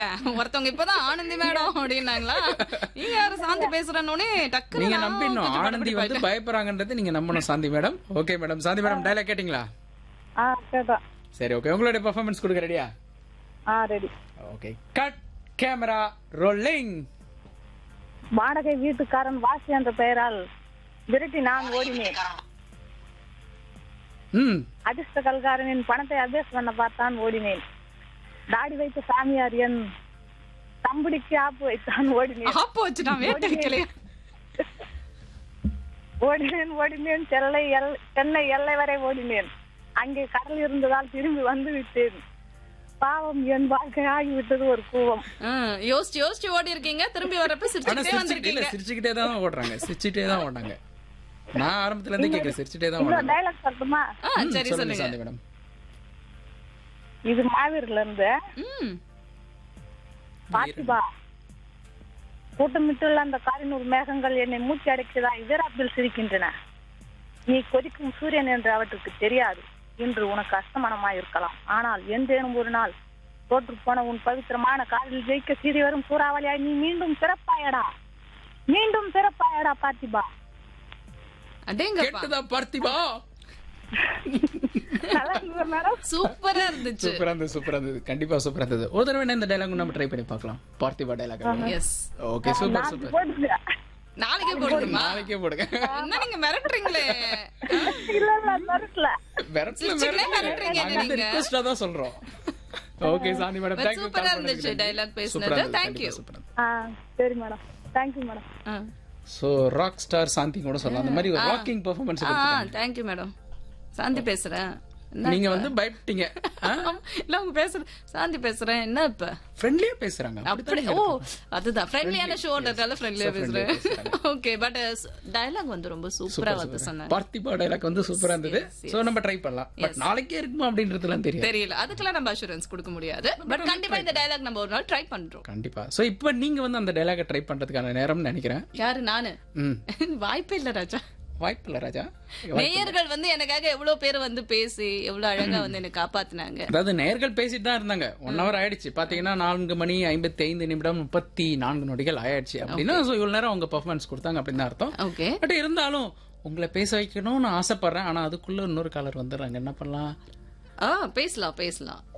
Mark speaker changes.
Speaker 1: ஒருத்தவங்க இப்பதான் ஆனந்தி மேடம் அப்படின்னாங்களா நீங்க யாரு சாந்தி பேசுறேன்னு டக்குனு
Speaker 2: நீங்க
Speaker 1: நான்
Speaker 2: நம்பிடணும்
Speaker 1: கொஞ்சம்
Speaker 2: ஆனந்தி
Speaker 1: படபடப்பு
Speaker 2: வந்து பயப்படுறாங்கன்றது நீங்க நம்பணும் Shanthi madam okay madam Shanthi madam dialogue கேட்டிங்களா
Speaker 3: ஆ கேட்டேன்
Speaker 2: சரி ஓகே உங்களுடைய பெர்ஃபார்மன்ஸ் கொடுக்க ரெடியா
Speaker 3: ஆ ready
Speaker 2: okay cut camera rolling
Speaker 3: வாடகை வீட்டுக்காரன் வாசி என்ற பெயரால் விரட்டி நான் ஓடினேன்
Speaker 2: ம்
Speaker 3: அதிர்ஷ்ட கல்காரனின் பணத்தை அபேஸ் பண்ண பார்த்தான் ஓடினேன் தாடி வைத்த சாமியார் என் தம்புடிக்கு ஆப்பு வைத்தான் ஓடினேன்
Speaker 1: ஆப்பு வச்சு நான் வேட்டை வைக்கலையா
Speaker 3: ஓடினேன் ஓடினேன் செல்லை எல் சென்னை எல்லை வரை ஓடினேன் அங்கே கடல் இருந்ததால் திரும்பி வந்து விட்டேன் பாவம் என் வாழ்க்கை ஆகிவிட்டது ஒரு கூவம்
Speaker 1: ம், யோசிச்சு யோசிச்சு ஓடி இருக்கீங்க திரும்பி வரப்ப
Speaker 2: ஆனா
Speaker 1: சிரிச்சுட்டே
Speaker 2: சிரிச்சுக்கிட்டே இல்ல
Speaker 1: வந்திருக்கீங்க
Speaker 2: சிரிச்சுக்கிட்டே தான் ஓடுறாங்க சிரிச்சுக்கிட்டே தான் ஓடுறாங்க நான் ஆரம்பத்துல இருந்தே கேட்கிறேன் சிரிச்சுட்டே தான்
Speaker 3: இன்னொரு
Speaker 2: ஓடுறாங்க
Speaker 3: டைலாக் சொல்லட்டுமா
Speaker 1: ஆ,
Speaker 2: ம்,
Speaker 1: சரி
Speaker 2: சொல்லுங்க
Speaker 1: சொல்லுங்க
Speaker 2: சாந்தி மேடம்
Speaker 3: இது மாவீர்ல இருந்து
Speaker 1: ம்
Speaker 3: பாத்திபா கூட்டமிட்டுள்ள அந்த காரினூர் மேகங்கள் என்னை மூச்சு அடைக்கிறதா இதராப்பில் சிரிக்கின்றன நீ கொதிக்கும் சூரியன் என்று அவற்றுக்கு தெரியாது இன்று உனக்கு அஸ்தமனமாய் இருக்கலாம் ஆனால் என்றேனும் ஒரு நாள் தோற்று போன உன் பவித்திரமான காலில் ஜெயிக்க சீறி வரும் சூறாவளியாய் நீ மீண்டும் பிறப்பாயடா மீண்டும் பிறப்பாயடா பார்த்திபா
Speaker 1: அடேங்கப்பா
Speaker 2: கேட்டுதா பார்த்திபா
Speaker 3: நல்லா இருந்ததா மேடம்
Speaker 1: சூப்பரா இருந்துச்சு
Speaker 2: சூப்பரா இருந்தது சூப்பரா இருந்தது கண்டிப்பா சூப்பரா இருந்தது ஒரு தடவை வேணா இந்த டைலாக் நம்ம ட்ரை பண்ணி பார்க்கலாம் பார்த்திபா டைலாக்
Speaker 1: எஸ்
Speaker 2: ஓகே சூப்பர்
Speaker 3: நான்
Speaker 2: சூப்பர்
Speaker 3: போடுங்க
Speaker 1: நாளைக்கே போடுமா
Speaker 2: நாளைக்கே போடுங்க
Speaker 1: என்ன நீங்க மிரட்டுறீங்களே
Speaker 3: இல்ல இல்ல மறுக்கல
Speaker 2: விரட்டல
Speaker 1: சிரிச்சுக்கிட்டே மிரட்டுறீங்க
Speaker 2: நாங்க வந்து
Speaker 1: நீங்க.
Speaker 2: ரிக்வெஸ்டா தான் சொல்றோம் okay Shanthi madam
Speaker 1: But
Speaker 2: thank you
Speaker 1: சூப்பரா இருந்துச்சு dialogue பேசுனது. Thank you.
Speaker 3: ஆ சரி மேடம் தேங்க்யூ மேடம்
Speaker 1: ஆ.
Speaker 2: சோ ராக் ஸ்டார் சாந்தி கூட சொல்லலாம் அந்த மாதிரி ஒரு ராக்கிங் பெர்ஃபார்மன்ஸ்
Speaker 1: ஆ தேங்க்யூ மேடம் சாந்தி பேசுறேன் என்ன
Speaker 2: நீங்க
Speaker 1: இப்ப?
Speaker 2: வந்து பயப்பட்டீங்க
Speaker 1: இல்ல அவங்க பேசுற சாந்தி பேசுறேன் என்ன இப்ப
Speaker 2: ஃப்ரெண்ட்லியா பேசுறாங்க
Speaker 1: அப்படி ஓ அதுதான் ஃப்ரெண்ட்லியான ஷோன்றதால ஃப்ரெண்ட்லியா
Speaker 2: So friendly ஆ
Speaker 1: பேசுறேன் ஓகே பட் டயலாக் வந்து ரொம்ப சூப்பரா வந்து சொன்னாங்க
Speaker 2: பார்த்திபா டைலாக் வந்து சூப்பரா இருந்தது சோ நம்ம ட்ரை பண்ணலாம் பட் நாளைக்கே இருக்குமா அப்படின்றதுலாம் தெரியும்
Speaker 1: தெரியல அதுக்கெல்லாம் நம்ம அஷூரன்ஸ் கொடுக்க முடியாது பட் கண்டிப்பா இந்த டயலாக் நம்ம ஒரு நாள் ட்ரை பண்றோம்
Speaker 2: கண்டிப்பா சோ இப்போ நீங்க வந்து அந்த டைலாக ட்ரை பண்றதுக்கான நேரம்னு நினைக்கிறேன்
Speaker 1: யாரு நானு
Speaker 2: ம்
Speaker 1: வாய்ப்பே இல்ல ராஜா
Speaker 2: வாய்ப்பு இல்ல ராஜா
Speaker 1: நேயர்கள் வந்து எனக்காக எவ்வளவு பேர் வந்து பேசி எவ்வளவு அழகா வந்து என்ன காப்பாத்துனாங்க
Speaker 2: அதாவது நேர்கள் பேசிட்டு தான் இருந்தாங்க ஒன் ஹவர் ஆயிடுச்சு பாத்தீங்கன்னா நான்கு மணி ஐம்பத்தி ஐந்து நிமிடம் முப்பத்தி நான்கு நொடிகள் ஆயிடுச்சு அப்படின்னா so இவ்வளவு நேரம் அவங்க பெர்ஃபார்மன்ஸ் கொடுத்தாங்க அப்படின்னு தான் அர்த்தம்
Speaker 1: ஓகே
Speaker 2: பட் இருந்தாலும் உங்களை பேச வைக்கணும்னு ஆசைப்படுறேன் ஆனா அதுக்குள்ள இன்னொரு காலர் வந்துடுறாங்க என்ன பண்ணலாம்
Speaker 1: ஆ பேசலாம் பேசலாம்